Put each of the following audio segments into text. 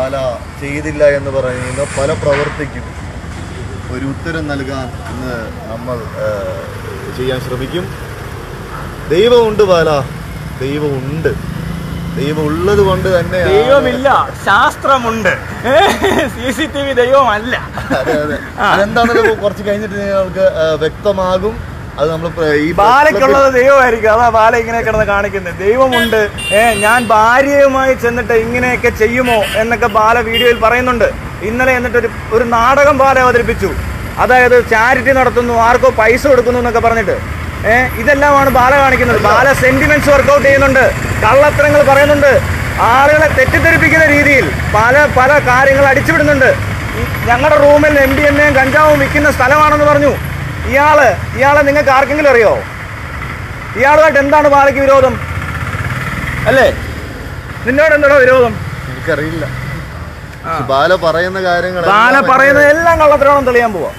ബാല ചെയ്തില്ല എന്ന് പറയുന്ന പല പ്രവർത്തിക്കും ഒരു ഉത്തരം നൽകാൻ ഇന്ന് നമ്മൾ ആ, ചെയ്യാൻ ശ്രമിക്കും ദൈവമുണ്ട് ബാല ദൈവമുണ്ട് ദൈവം ഉള്ളത് കൊണ്ട് തന്നെ ദൈവമില്ല ശാസ്ത്രമുണ്ട് സി സി ടി വി ദൈവമല്ല അതെ അതെ അതെന്താണെന്ന് കുറച്ച് കഴിഞ്ഞിട്ട് നിങ്ങൾക്ക് ആ, വ്യക്തമാകും അത് നമ്മൾ ഈ ബാലയ്ക്കുള്ളത് ദൈവമായിരിക്കും അതാ ബാല ഇങ്ങനെ കിടന്ന് കാണിക്കുന്നത് ദൈവമുണ്ട് ഏ ഞാൻ ഭാര്യയുമായി ചെന്നിട്ട് ഇങ്ങനെയൊക്കെ ചെയ്യുമോ എന്നൊക്കെ ബാല വീഡിയോയിൽ പറയുന്നുണ്ട് ഇന്നലെ എന്നിട്ട് ഒരു ഒരു നാടകം ബാല അവതരിപ്പിച്ചു അതായത് ചാരിറ്റി നടത്തുന്നു ആർക്കോ പൈസ കൊടുക്കുന്നു എന്നൊക്കെ പറഞ്ഞിട്ട് ഏ ഇതെല്ലാമാണ് ബാല കാണിക്കുന്നത് ബാല സെന്റിമെന്റ്സ് വർക്കൗട്ട് ചെയ്യുന്നുണ്ട് കള്ളത്തരങ്ങൾ പറയുന്നുണ്ട് ആളുകളെ തെറ്റിദ്ധരിപ്പിക്കുന്ന രീതിയിൽ പല പല കാര്യങ്ങൾ അടിച്ചുവിടുന്നുണ്ട് ഈ ഞങ്ങളുടെ റൂമിൽ എം ഡി എം എയും കഞ്ചാവും വിൽക്കുന്ന സ്ഥലമാണെന്ന് പറഞ്ഞു ഇയാള് ഇയാളെ നിങ്ങൾക്ക് ആർക്കെങ്കിലും അറിയോ ഇയാളുമായിട്ട് എന്താണ് ബാലയ്ക്ക് വിരോധം അല്ലേ നിന്നോട് എന്താണോ വിരോധം എനിക്കറിയില്ല പക്ഷെ ബാല പറയുന്ന കാര്യങ്ങൾ ബാല പറയുന്നത് എല്ലാം കള്ളത്തരാണെന്ന് തെളിയാൻ പോവാ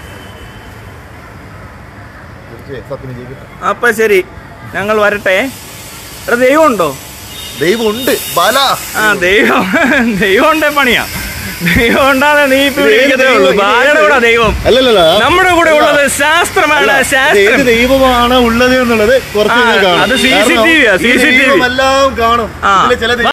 തീർച്ചയായും സത്യം ജീവിക്കട്ടെ അപ്പൊ ശരി ഞങ്ങൾ വരട്ടെ എടാ ദൈവം ഉണ്ടോ ദൈവം ഉണ്ട് ബാല ആ ദൈവം ദൈവം ഉണ്ടേ പണിയാ ദൈവം ഉണ്ടാതെ നീ ഇപ്പൊ ഇവിടെ ഇരിക്കത്തേ ഉള്ളൂ ബാലയുടെ കൂടെ ദൈവം അല്ലല്ല നമ്മുടെ കൂടെ ഉള്ളത് ശാസ്ത്രമാണ് ശാസ്ത്രം ഏത് ദൈവമാണ് ഉള്ളത് എന്നുള്ളത് കുറച്ച് ആ, കഴിഞ്ഞ് കാണും അത് കാരണം CCTV യാ, ഈ CCTV. ദൈവമെല്ലാം കാണും ആ. ഇതിലെ ചില ദൈവം